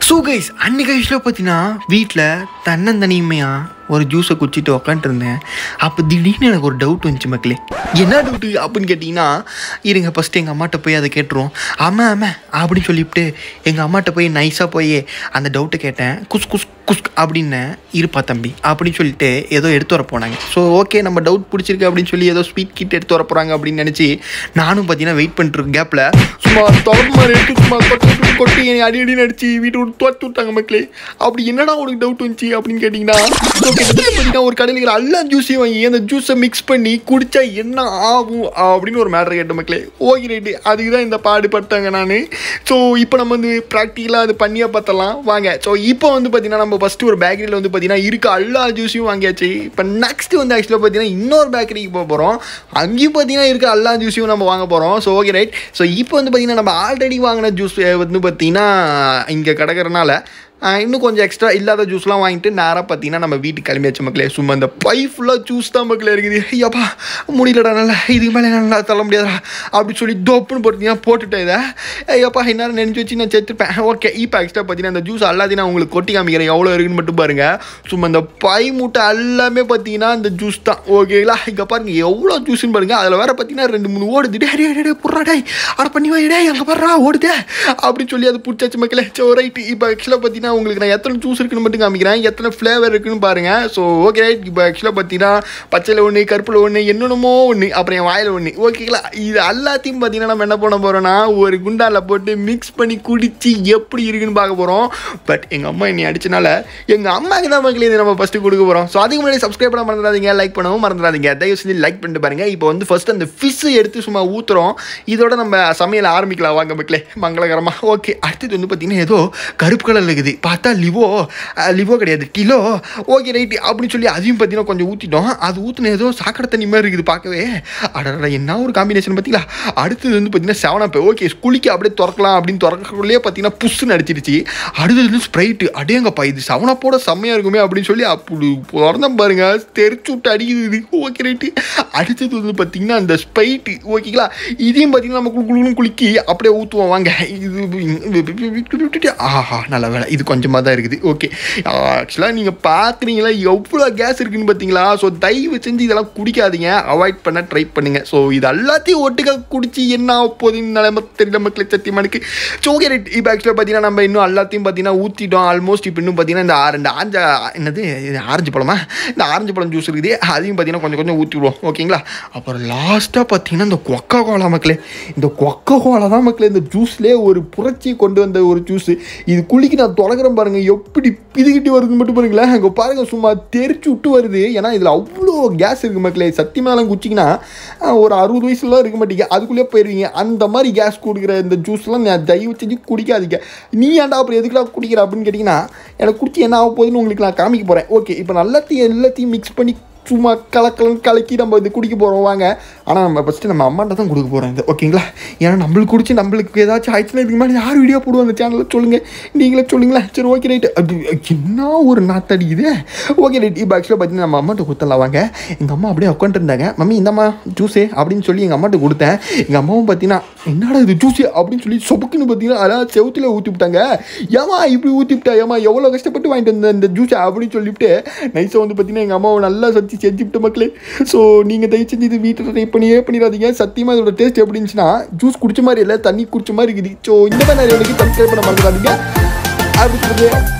so guys அன்னைக்கு வயசில் பார்த்தீங்கன்னா வீட்டில் தன்னந்தனிமையாக ஒரு ஜூஸை குடிச்சிட்டு உக்காந்துருந்தேன் அப்போ திடீர்னு எனக்கு ஒரு டவுட் வந்துச்சு மக்களே என்ன டவுட்டு அப்படின்னு கேட்டிங்கன்னா இருங்க ஃபஸ்ட்டு எங்கள் அம்மாட்ட போய் அதை கேட்டுருவோம் ஆமாம் ஆமாம் அப்படின்னு சொல்லிவிட்டு எங்கள் அம்மாட்ட போய் நைஸாக போய் அந்த டவுட்டை கேட்டேன் குஸ் குஸ் குஸ் அப்படின்னேன் இருப்பா தம்பி அப்படின்னு சொல்லிட்டு ஏதோ எடுத்து வர போனாங்க ஸோ ஓகே நம்ம டவுட் பிடிச்சிருக்கு அப்படின்னு சொல்லி ஏதோ ஸ்வீட் கிட் எடுத்து வர போகிறாங்க அப்படின்னு நினச்சி நானும் பார்த்தீங்கன்னா வெயிட் பண்ணிட்டு கேப்பில் சும்மா தொடர்ந்து மாதிரி எடுத்து சும்மா கொட்டி கொட்டி கொட்டி என்னை அடி அடி நடிச்சு வீட்டு விட்டு துரத்து விட்டாங்க மக்களே அப்படி என்னடா உனக்கு டவுட் வந்துச்சு அப்படின்னு கேட்டிங்கன்னா so கிட்டத்தட்ட பார்த்தீங்கன்னா ஒரு கடையில் இருக்கிற எல்லா ஜூஸையும் வாங்கி அந்த ஜூஸை மிக்ஸ் பண்ணி குடிச்சா என்ன ஆகும் அப்படின்னு ஒரு மேட்ரு கேட்ட மக்களே ஓகே ரைட்டு அதுக்கு தான் இந்த பாடுபட்டாங்க நான் ஸோ இப்போ நம்ம வந்து ப்ராக்டிக்கலாக அது பண்ணியே பார்த்தலாம் வாங்க ஸோ இப்போ வந்து பார்த்தீங்கன்னா நம்ம ஃபஸ்ட்டு ஒரு பேக்கரியில் வந்து பார்த்தீங்கன்னா இருக்க எல்லா ஜூஸையும் வாங்கியாச்சு இப்போ நெக்ஸ்ட் வந்து ஆக்சுவலாக பார்த்தீங்கன்னா இன்னொரு பேக்கரிக்கு போக போகிறோம் அங்கேயும் பார்த்தீங்கன்னா இருக்க எல்லா ஜூஸையும் நம்ம வாங்க போகிறோம் ஸோ ஓகே ரைட் ஸோ இப்போ வந்து பார்த்தீங்கன்னா நம்ம ஆல்ரெடி வாங்கின ஜூஸ் வந்து பார்த்தீங்கன்னா இங்கே கிடக்கிறனால ஆஹ் இன்னும் கொஞ்சம் எக்ஸ்ட்ரா இல்லாத ஜூஸ்லாம் வாங்கிட்டு நேராக பார்த்தீங்கன்னா நம்ம வீட்டுக்கு கிளம்பியாச்சு மக்களே சும்மா இந்த பை ஃபுல்லாக ஜூஸ் தான் மக்களே இருக்குது ஐயாப்பா முடியலடா நல்லா இதுக்கு மேலே நல்லா தள்ள முடியாதா அப்படி சொல்லி தோப்புன்னு போட்டீங்கன்னா போட்டுட்டேன் இதை ஐயாப்பா என்ன நினைச்சு வச்சு நான் செத்துருப்பேன் ஓகே இப்போ எக்ஸ்ட்ரா பார்த்தீங்கன்னா இந்த ஜூஸ் எல்லாத்தையும் நான் உங்களுக்கு கொட்டி காமிக்கிறேன் எவ்வளோ இருக்குன்னு மட்டும் பாருங்க சும்மா இந்த பை மூட்டை எல்லாமே பார்த்தீங்கன்னா இந்த ஜூஸ் தான் ஓகேங்களா இங்கே பாருங்க எவ்வளோ ஜூஸ்னு பாருங்க அதில் வேற பார்த்தீங்கன்னா ரெண்டு மூணு ஓடுது டே டே டே புறா டே அட பண்ணி வை டே அங்கே பாடுறா ஓடுதே அப்படின்னு சொல்லி அது பிடிச்சாச்சு மக்களே ஸோ ரைட்டு இப்போ ஆக்சுவலாக பார்த்தீங்கன்னா உங்களுக்கு நான் எத்தனை ஜூஸ் இருக்குன்னு மட்டும் காமிக்கிறேன் எத்தனை ஃப்ளேவர் இருக்குன்னு பாருங்க ஸோ ஓகே ரைட் இப்போ ஆக்சுவலாக பார்த்தீங்கன்னா பச்சையில் ஒன்று கருப்பில் ஒன்று என்னென்னமோ ஒன்று அப்புறம் என் வாயில் ஒன்று ஓகேங்களா இது எல்லாத்தையும் பார்த்தீங்கன்னா நம்ம என்ன பண்ண போகிறோம்னா ஒரு குண்டாவில் போட்டு மிக்ஸ் பண்ணி குடிச்சு எப்படி இருக்குன்னு பார்க்க போகிறோம் பட் எங்கள் அம்மா என்னை அடிச்சனால எங்கள் அம்மாவுக்கு தான் மக்களே இதை நம்ம ஃபஸ்ட்டு கொடுக்க போகிறோம் ஸோ அதுக்கு முன்னாடி சப்ஸ்கிரைப் பண்ண மறந்துடாதீங்க லைக் பண்ணவும் மறந்துடாதீங்க தயவு செஞ்சு லைக் பண்ணிட்டு பாருங்க இப்போ வந்து ஃபர்ஸ்ட் அந்த ஃபிஷ் எடுத்து சும்மா ஊற்றுறோம் இதோட நம்ம சமையல் ஆரம்பிக்கலாம் வாங்க மக்களே மங்களகரமாக ஓகே அடுத்தது வந்து பார்த்தீங்கன்னா ஏதோ கருப்பு கலரில் இருக்குது பார்த்தா லிவோ அஹ், லிவோ கிடையாது கிலோ ஓகே ரைட்டு அப்படின்னு சொல்லி அதையும் பார்த்தீங்கன்னா கொஞ்சம் ஊற்றிட்டோம் அது ஊற்றின ஏதோ சாக்கடை தண்ணி மாதிரி இருக்குது பார்க்கவே அடடா என்ன ஒரு காம்பினேஷன் பார்த்தீங்களா அடுத்தது வந்து பார்த்தீங்கன்னா செவனப்பே ஓகே குளிக்க அப்படியே திறக்கலாம் அப்படின்னு திறக்கக்குள்ளேயே பார்த்தீங்கன்னா புஷ்ஷுன்னு அடிச்சிருச்சு அடுத்தது வந்து ஸ்ப்ரைட்டு அடேங்கப்பா இது செவனப்போட செம்மையாக இருக்குமே அப்படின்னு சொல்லி அப்படி திறந்தேன் பாருங்க தெரிச்சு விட்டு அடிக்குது இது ஓகே ரைட்டு அடுத்தது வந்து பார்த்தீங்கன்னா அந்த ஸ்ப்ரைட்டு ஓகேங்களா இதையும் பார்த்தீங்கன்னா நம்ம குளு குளுன்னு குலுக்கி அப்படியே ஊற்றுவோம் வாங்க இது ஆஹா நல்ல வேலை இது கொஞ்சமாக தான் இருக்குது ஓகே ஆக்சுவலாக நீங்கள் பார்க்குறீங்களா எவ்வளோ கேஸ் இருக்குன்னு பார்த்தீங்களா ஸோ தயவு செஞ்சு இதெல்லாம் குடிக்காதீங்க அவாய்ட் பண்ண ட்ரை பண்ணுங்கள் ஸோ இது எல்லாத்தையும் ஒட்டுக்கா குடிச்சு என்ன ஆக போகுதுன்னு நிலைமை தெரியல மக்கள் சத்தியமானுக்கு ஸோ ஓகே ரைட் இப்போ ஆக்சுவலாக பார்த்தீங்கன்னா நம்ம இன்னும் எல்லாத்தையும் பார்த்தீங்கன்னா ஊற்றிட்டோம் ஆல்மோஸ்ட் இப்போ இன்னும் பார்த்தீங்கன்னா இந்த ஆ- ரெண்டு ஆஞ்சா என்னது இது ஆரஞ்சு பழமா இந்த ஆரஞ்சு பழம் ஜூஸ் இருக்குது அதையும் பார்த்தீங்கன்னா கொஞ்சம் கொஞ்சம் ஊற்றி விடுவோம் ஓகேங்களா அப்புறம் லாஸ்ட்டாக பார்த்தீங்கன்னா இந்த கொக்கா கோலா மக்களே இந்த கொக்கா கோலா தான் மக்களே இந்த ஜூஸ்லேயே ஒரு புரட்சி கொண்டு வந்த ஒரு ஜூஸ் இது குளிக்கு நான் தொடங்குறேன் பாருங்க எப்படி பிதுகிட்டு வருதுன்னு மட்டும் பாருங்களேன் அங்கே பாருங்க சும்மா தெரிச்சு விட்டு வருது ஏன்னா இதில் அவ்வளோ கேஸ் இருக்குது மக்களே சத்தியமாலாம் குச்சிங்கன்னா ஒரு அறுபது வயசுலாம் இருக்க மாட்டீங்க அதுக்குள்ளே போயிடுவீங்க அந்த மாதிரி கேஸ் கொடுக்குற இந்த ஜூஸ்லாம் நான் தயவு செஞ்சு குடிக்காதீங்க நீ ஏன்டா அப்புறம் எதுக்குடா குடிக்கிற அப்படின்னு கேட்டிங்கன்னா எனக்கு குடிச்சு என்ன ஆக போகுதுன்னு உங்களுக்கு நான் காமிக்க போகிறேன் ஓகே இப்போ நல்லாத்தையும் எல்லாத்தையும் மிக்ஸ் பண்ணி சும்மா கலக்கலன்னு கலக்கி நம்ம இது குடிக்க போகிறோம் வாங்க ஆனால் நம்ம ஃபஸ்ட்டு நம்ம அம்மாட்ட தான் கொடுக்க போகிறோம் இது ஓகேங்களா ஏன்னா நம்மளுக்கு குடிச்சு நம்மளுக்கு ஏதாச்சும் ஆயிடுச்சுன்னா இதுக்கு மேலே யார் வீடியோ போடுவோம் அந்த சேனலில் சொல்லுங்கள் நீங்களே சொல்லுங்களேன் சரி ஓகே ரைட்டு அது என்ன ஒரு நாத்தடி இது ஓகே ரைட் இப்போ ஆக்சுவலாக பார்த்தீங்கன்னா நம்ம அம்மாட்ட கொடுத்தலாம் வாங்க எங்கள் அம்மா அப்படியே உட்காந்துருந்தாங்க மம்மி இந்தம்மா ஜூஸே அப்படின்னு சொல்லி எங்கள் அம்மாட்ட கொடுத்தேன் எங்கள் அம்மாவும் பார்த்தீங்கன்னா என்னடா இது ஜூஸு அப்படின்னு சொல்லி சொப்புக்குன்னு பார்த்தீங்கன்னா அதான் செவுத்துல ஊற்றி விட்டாங்க ஏமா இப்படி ஊற்றி விட்டா ஏமா எவ்வளோ கஷ்டப்பட்டு வாங்கிட்டு வந்த இந்த ஜூஸை அப்படின்னு சொல்லிவிட்டு நைஸாக வந்து பார்த்தீங்கன்னா எங்கள் அம்மாவை நல்லா சத்தி செஞ்சு விட்ட மக்களே ஸோ நீங்கள் தயவு செஞ்சு இது வீட்டில் ட்ரை பண்ணியே பண்ணிடாதீங்க சத்தியமாக இதோட டேஸ்ட் எப்படி இருந்துச்சுன்னா ஜூஸ் குடிச்ச மாதிரி இல்லை தண்ணி குடிச்ச மாதிரி இருக்குது ஸோ இந்த மாதிரி நிறைய சப்ஸ்கிரைப் பண்ண மறந்துடாதீங்க அப்படி சொல்லுது